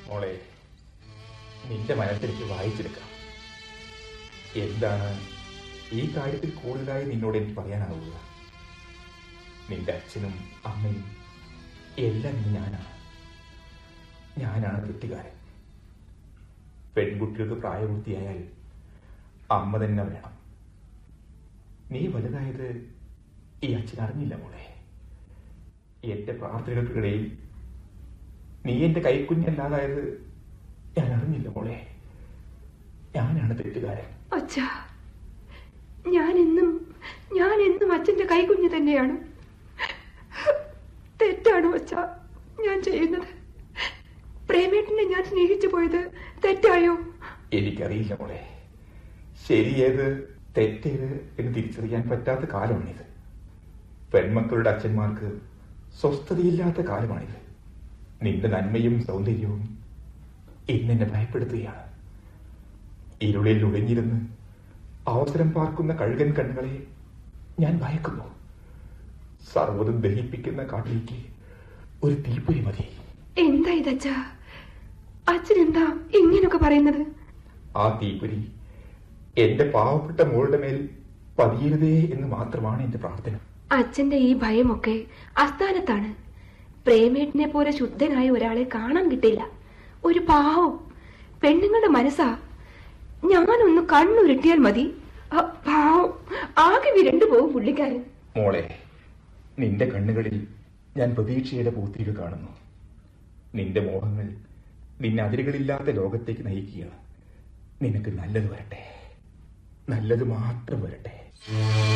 മോളെ നിന്റെ മനസ്സിലേക്ക് വായിച്ചെടുക്കാം എന്താണ് ഈ കാര്യത്തിൽ കൂടുതലായി നിന്നോട് എനിക്ക് പറയാനാവുക നിന്റെ അച്ഛനും അമ്മയും എല്ലാം ഇനി ഞാനാണ് ഞാനാണ് തെറ്റുകാരൻ പെൺകുട്ടികൾക്ക് പ്രായപൂർത്തിയായാൽ അമ്മ തന്നെ വേണം നീ വലുതായത് ഈ അച്ഛൻ അറിഞ്ഞില്ല മോളെ എന്റെ പ്രാർത്ഥനകൾക്കിടയിൽ നീ എന്റെ കൈക്കുഞ്ഞല്ലാതായത് ഞാൻ അറിഞ്ഞില്ല മോളെ ഞാനാണ് തെറ്റുകാരൻ അച്ഛാ ഞാൻ എന്നും ഞാൻ എന്നും അച്ഛന്റെ കൈകുഞ്ഞ് തന്നെയാണ് തെറ്റാണോ അച്ഛാ ഞാൻ ചെയ്യുന്നത് പ്രേമേട്ടനെ ഞാൻ സ്നേഹിച്ചു പോയത് തെറ്റായോ എനിക്കറിയില്ല മോളെ ശരിയേത് തെറ്റേത് എന്ന് തിരിച്ചറിയാൻ പറ്റാത്ത കാലമാണിത് പെൺമക്കളുടെ അച്ഛന്മാർക്ക് സ്വസ്ഥതയില്ലാത്ത കാലമാണിത് നിന്റെ നന്മയും സൗന്ദര്യവും ഇന്നെന്നെ ഭയപ്പെടുത്തുകയാണ് ഇരുളിൽ ഒളിഞ്ഞിരുന്ന് അവസരം പാർക്കുന്ന കഴുകൻ കണ്ണുകളെ ഞാൻ ഭയക്കുന്നു സർവ്വതും ദഹിപ്പിക്കുന്ന കാട്ടിലേക്ക് ഒരു തീപ്പൊരി മതി എന്താ ഇതച്ഛാ അച്ഛൻ എന്താ ഇങ്ങനൊക്കെ പറയുന്നത് ആ തീപ്പൊരി എന്റെ പാവപ്പെട്ട മോളുടെ മേൽ പതിയരുതേ എന്ന് മാത്രമാണ് എന്റെ പ്രാർത്ഥന അച്ഛന്റെ ഈ ഭയമൊക്കെ അസ്ഥാനത്താണ് പ്രേമേട്ടനെ പോലെ ശുദ്ധനായ ഒരാളെ കാണാൻ കിട്ടില്ല ഒരു പാവം പെണ്ണുങ്ങളുടെ മനസ്സാ ഞാനൊന്ന് കണ്ണുരുട്ടിയാൽ മതി ആ, പാവം ആകെ വിരണ്ടു പോകും പുള്ളിക്കാരൻ മോളെ നിന്റെ കണ്ണുകളിൽ ഞാൻ പ്രതീക്ഷയുടെ പൂത്തിരി കാണുന്നു നിന്റെ മോഹങ്ങൾ നിന്നെ അതിരുകളില്ലാത്ത ലോകത്തേക്ക് നയിക്കുകയാണ് നിനക്ക് നല്ലത് വരട്ടെ നല്ലത് മാത്രം വരട്ടെ